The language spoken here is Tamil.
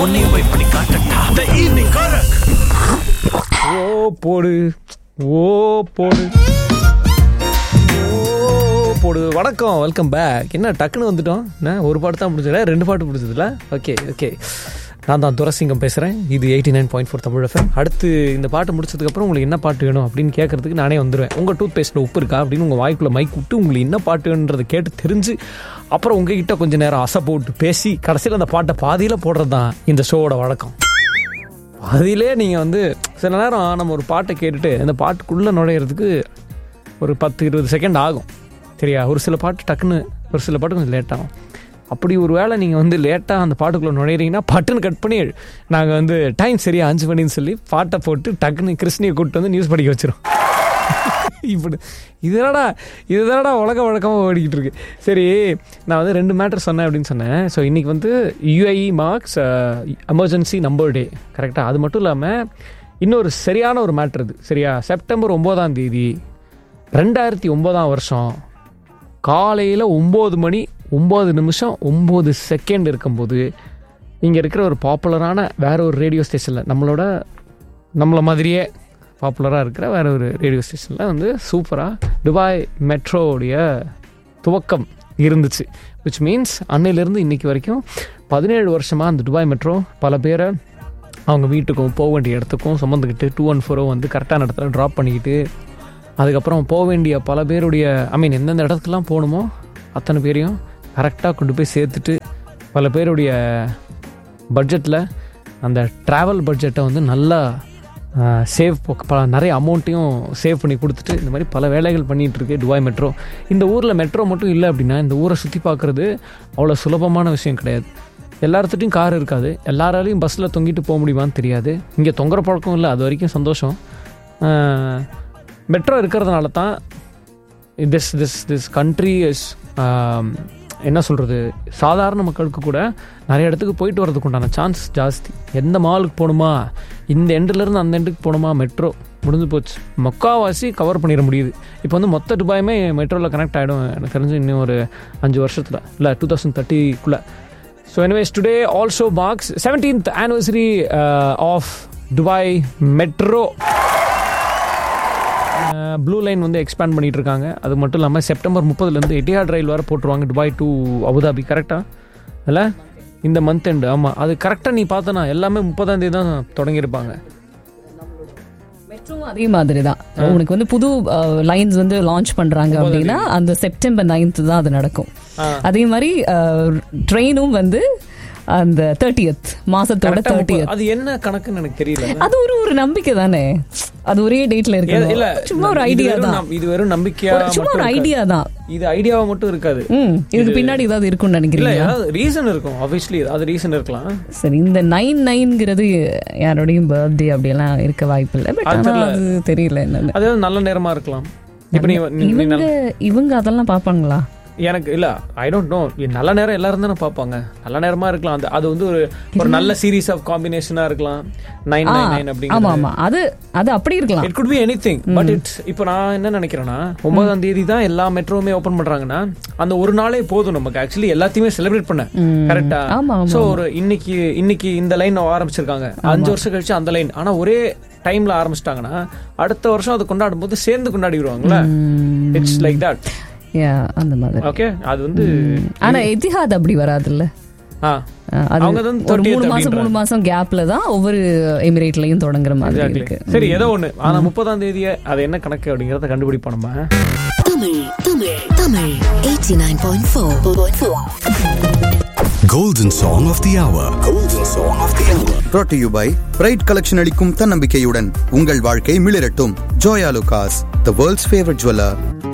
உன்னையும் போய் பண்ணி காட்டட்டா த ஈவினிங் கரக் ஓ போடு ஓ போடு ஓ போடு வணக்கம் வெல்கம் பேக் என்ன டக்குன்னு வந்துட்டோம் என்ன ஒரு பாட்டு தான் பிடிச்சதுல ரெண்டு பாட்டு பிடிச்சதுல ஓகே ஓகே நான் தான் துரசிங்கம் பேசுகிறேன் இது eighty nine point four Tamil FM அடுத்து இந்த பாட்டு முடிச்சதுக்கப்புறம் உங்களுக்கு என்ன பாட்டு வேணும் அப்படின்னு கேட்கறதுக்கு நானே வந்துடுவேன் உங்கள் டூத் பேஸ்ட்டில் உப்பு இருக்கா அப்படின்னு உங்கள் வாய்க்குள்ளே மைக் விட்டு உங்களுக்கு என்ன பாட்டு வேணுன்றதை கேட்டு தெரிஞ்சு அப்புறம் உங்ககிட்ட கொஞ்சம் நேரம் அசை போட்டு பேசி கடைசியில் அந்த பாட்டை பாதியில் போடுறது தான் இந்த ஷோவோட வழக்கம் அதிலே நீங்கள் வந்து சில நேரம் நம்ம ஒரு பாட்டை கேட்டுட்டு அந்த பாட்டுக்குள்ளே நுழையிறதுக்கு ஒரு பத்து இருபது செகண்ட் ஆகும் சரியா ஒரு சில பாட்டு டக்குன்னு ஒரு சில பாட்டு கொஞ்சம் லேட் ஆகும் அப்படி ஒரு வேளை நீங்கள் வந்து லேட்டாக அந்த பாட்டுக்குள்ளே நுழையிறீங்கன்னா பட்டுன்னு கட் பண்ணி நாங்கள் வந்து டைம் சரியா அஞ்சு மணின்னு சொல்லி பாட்டை போட்டு டக்குன்னு கிருஷ்ணியை கூப்பிட்டு வந்து நியூஸ் படிக்க வச்சிரும் இப்படி இதனடா இதுதானடா உலக வழக்கமாக ஓடிக்கிட்டு இருக்கு சரி நான் வந்து ரெண்டு மேட்டர் சொன்னேன் அப்படின்னு சொன்னேன் ஸோ இன்றைக்கி வந்து UAE marks emergency number day கரெக்டாக அது மட்டும் இல்லாமல் இன்னொரு சரியான ஒரு மேட்ரு இது சரியா செப்டம்பர் ஒம்போதாம் தேதி ரெண்டாயிரத்தி ஒம்போதாம் வருஷம் காலையில் ஒம்பது மணி ஒம்பது நிமிஷம் ஒம்பது செகண்ட் இருக்கும்போது இங்கே இருக்கிற ஒரு பாப்புலரான வேற ஒரு ரேடியோ ஸ்டேஷனில் நம்மளோட நம்மளை மாதிரியே பாப்புலராக இருக்கிற வேற ஒரு ரேடியோ ஸ்டேஷனில் வந்து சூப்பராக துபாய் மெட்ரோவுடைய துவக்கம் இருந்துச்சு விச் மீன்ஸ் அன்னையிலேருந்து இன்னைக்கு வரைக்கும் பதினேழு வருஷமாக அந்த துபாய் மெட்ரோ பல பேரை அவங்க வீட்டுக்கும் போக வேண்டிய இடத்துக்கும் சுமந்துக்கிட்டு டூ ஒன் ஃபோரோ வந்து கரெக்டான இடத்துல ட்ராப் பண்ணிக்கிட்டு அதுக்கப்புறம் போக வேண்டிய பல பேருடைய ஐ மீன் எந்தெந்த இடத்துக்குலாம் போகணுமோ அத்தனை பேரையும் கரெக்டாக கொண்டு போய் சேர்த்துட்டு பல பேருடைய பட்ஜெட்டில் அந்த ட்ராவல் பட்ஜெட்டை வந்து நல்லா சேவ் பல நிறைய அமௌண்ட்டையும் சேவ் பண்ணி கொடுத்துட்டு இந்த மாதிரி பல வேலைகள் பண்ணிகிட்டு இருக்கு துபாய் மெட்ரோ இந்த ஊரில் மெட்ரோ மட்டும் இல்லை அப்படின்னா இந்த ஊரை சுற்றி பார்க்குறது அவ்வளோ சுலபமான விஷயம் கிடையாது எல்லாத்துட்டையும் கார் இருக்காது எல்லாராலையும் பஸ்ஸில் தொங்கிட்டு போக முடியுமான்னு தெரியாது இங்கே தொங்குற பழக்கம் இல்லை அது வரைக்கும் சந்தோஷம் மெட்ரோ இருக்கிறதுனால தான் this this this country is என்ன சொல்கிறது சாதாரண மக்களுக்கு கூட நிறைய இடத்துக்கு போயிட்டு வரதுக்கு உண்டான சான்ஸ் ஜாஸ்தி எந்த மாலுக்கு போகணுமா இந்த எண்டுலேருந்து அந்த எண்டுக்கு போகணுமா மெட்ரோ முடிஞ்சு போச்சு மொக்காவாசி கவர் பண்ணிட முடியுது இப்போ வந்து மொத்த துபாயுமே மெட்ரோவில் கனெக்ட் ஆகிடும் எனக்கு தெரிஞ்சு இன்னும் ஒரு அஞ்சு வருஷத்தில் இல்லை டூ தௌசண்ட் தேர்ட்டிக்குள்ளே so anyways today also marks seventeenth anniversary of Dubai metro blue line வந்து எக்ஸ்பேண்ட் பண்ணிட்டு இருக்காங்க அது மட்டும் இல்லாமல் செப்டம்பர் முப்பதுலேருந்து எட்டியாட் ரயில் வர போட்டுருவாங்க துபாய் டு அபுதாபி கரெக்டாக இல்லை இந்த மந்த் எண்டு ஆமாம் அது கரெக்டாக நீ பார்த்தனா எல்லாமே முப்பதாம் தேதி தான் தொடங்கியிருப்பாங்க மெட்ரோவும் அதே மாதிரி தான் உனக்கு வந்து புது லைன்ஸ் வந்து லான்ச் பண்றாங்க அப்படின்னா அந்த செப்டம்பர் நைன்த் தான் அது நடக்கும் அதே மாதிரி ட்ரெயினும் வந்து அந்த தேர்ட்டியத் மாசத்தோட Correct ஆ முப்பது. தேர்ட்டியத் அது என்ன கணக்குன்னு எனக்கு தெரியல அது ஒரு ஒரு நம்பிக்கை தானே அது ஒரே டேட்ல இல்ல இருக்கு சும்மா ஒரு இது ஐடியா வெறும் தான் நம்- இது வெறும் நம்பிக்கையா ஒரு- சும்மா ஒரு மட்டும் இருக்காது. ஐடியா தான் இது ஐடியாவா மட்டும் இருக்காது ம் இதுக்கு பின்னாடி ஏதாவது இருக்கும்னு இல்ல நினைக்கிறீங்க ஏதாவது ரீசன் இருக்கும் ஆப்வியஸ்லி அது ரீசன் இருக்கலாம் சரி இந்த நைன் நைன்ங்கிறது யாரோடையும் பர்த்டே அப்படியெல்லாம் இருக்க வாய்ப்பு இல்லை பட் அது ஆனா தெரியல. அது தெரியல என்னன்னு அதாவது நல்ல நேரமா இருக்கலாம் இப்ப நீ நீ- நீ இவங்க நல்ல- இவங்க அதெல்லாம் பாப்பாங்களா எனக்கு இல்ல ஐ டோன்ட் நோ நல்ல நேரம் எல்லாரும் தானே பார்ப்பாங்க நல்ல நேரமா இருக்கலாம் அது அது வந்து ஒரு ஒரு நல்ல சீரீஸ் ஆஃப் காம்பினேஷனா இருக்கலாம் நைன் ஆ, நைன் நைன் ஆமா அப்படிங்கிறது ஆமா அது அது அப்படி இருக்கலாம் it good be anything but it's இப்போ நான் என்ன நினைக்கிறேன்னா ஒன்பதாம் தேதி தான் எல்லா மெட்ரோவுமே ஓபன் பண்றாங்கன்னா அந்த ஒரு நாளே போதும் நமக்கு ஆக்சுவலி எல்லாத்தையுமே செலிப்ரேட் பண்ண கரெக்டா ஆமா, ஆமா, சோ ஒரு இன்னைக்கு இன்னைக்கு இந்த லைன் ஆரம்பிச்சிருக்காங்க அஞ்சு வருஷம் கழிச்சு அந்த லைன் ஆனா ஒரே டைம்ல ஆரம்பிச்சிட்டாங்கன்னா அடுத்த வருஷம் அதை கொண்டாடும் போது சேர்ந்து கொண்டாடிடுவாங்கல்ல இட்ஸ் லைக் தட் Yeah, அந்த மாதிரி ஓகே அது வந்து ஆனா எத்திஹாத் அப்படி வராதுல்ல ஆ அஹ் அது அவங்க தான் ஒரு 30th மூணு மாசம் அப்படின்றாங்க. மூணு மாசம் கேப்ல தான் ஒவ்வொரு எமிரேட்லயும் தொடங்குற மாதிரி Exactly. இருக்கு சரி ஏதோ ஒண்ணு ஆனா முப்பதாம் தேதியே அது என்ன கணக்கு அப்படிங்கறத கண்டுபிடிப்போம் நம்ம Tamil, Tamil, Tamil. 89.4. Golden Song of the Hour. Golden Song of the Hour. brought to you by pride collection அளிக்கும் தன்னம்பிக்கையுடன் உங்கள் வாழ்க்கை மிளிரட்டும் Joyalukkas the world's favourite jeweller